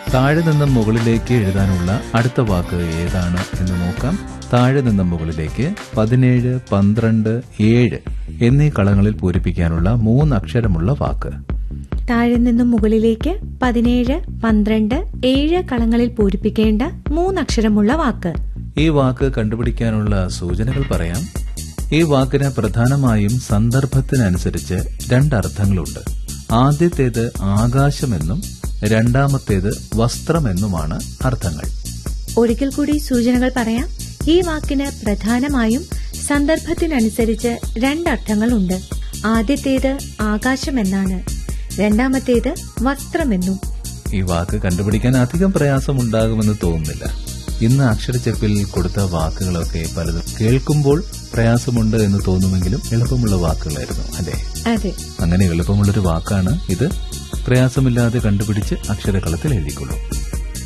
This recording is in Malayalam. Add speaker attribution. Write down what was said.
Speaker 1: താഴെ നിന്നും മുകളിലേക്ക് എഴുതാനുള്ള അടുത്ത വാക്ക് ഏതാണ് എന്ന് നോക്കാം താഴെ നിന്നും മുകളിലേക്ക് പതിനേഴ് പന്ത്രണ്ട് ഏഴ് എന്നീ കളങ്ങളിൽ പൂരിപ്പിക്കാനുള്ള മൂന്ന് അക്ഷരമുള്ള വാക്ക്
Speaker 2: താഴെ നിന്നും മുകളിലേക്ക് പതിനേഴ് പന്ത്രണ്ട് ഏഴ് കളങ്ങളിൽ പൂരിപ്പിക്കേണ്ട മൂന്നക്ഷരമുള്ള വാക്ക്
Speaker 1: ഈ വാക്ക് കണ്ടുപിടിക്കാനുള്ള സൂചനകൾ പറയാം ഈ വാക്കിന് പ്രധാനമായും സന്ദർഭത്തിനനുസരിച്ച് രണ്ടർത്ഥങ്ങളുണ്ട് ആദ്യത്തേത് ആകാശമെന്നും രണ്ടാമത്തേത് വസ്ത്രമെന്നുമാണ് അർത്ഥങ്ങൾ
Speaker 2: ഒരിക്കൽ കൂടി സൂചനകൾ പറയാം ഈ വാക്കിന് പ്രധാനമായും സന്ദർഭത്തിനനുസരിച്ച് രണ്ടർത്ഥങ്ങളുണ്ട് ആദ്യത്തേത് ആകാശമെന്നാണ് രണ്ടാമത്തേത് വസ്ത്രമെന്നും
Speaker 1: ഈ വാക്ക് കണ്ടുപിടിക്കാൻ അധികം പ്രയാസമുണ്ടാകുമെന്ന് തോന്നുന്നില്ല ഇന്ന് അക്ഷരച്ചെപ്പിൽ കൊടുത്ത വാക്കുകളൊക്കെ പലതും കേൾക്കുമ്പോൾ പ്രയാസമുണ്ട് എന്ന് തോന്നുമെങ്കിലും എളുപ്പമുള്ള വാക്കുകളായിരുന്നു അല്ലേ
Speaker 2: അതെ
Speaker 1: അങ്ങനെ എളുപ്പമുള്ളൊരു വാക്കാണ് ഇത് പ്രയാസമില്ലാതെ കണ്ടുപിടിച്ച് അക്ഷരകളത്തിൽ എഴുതിക്കൊള്ളൂ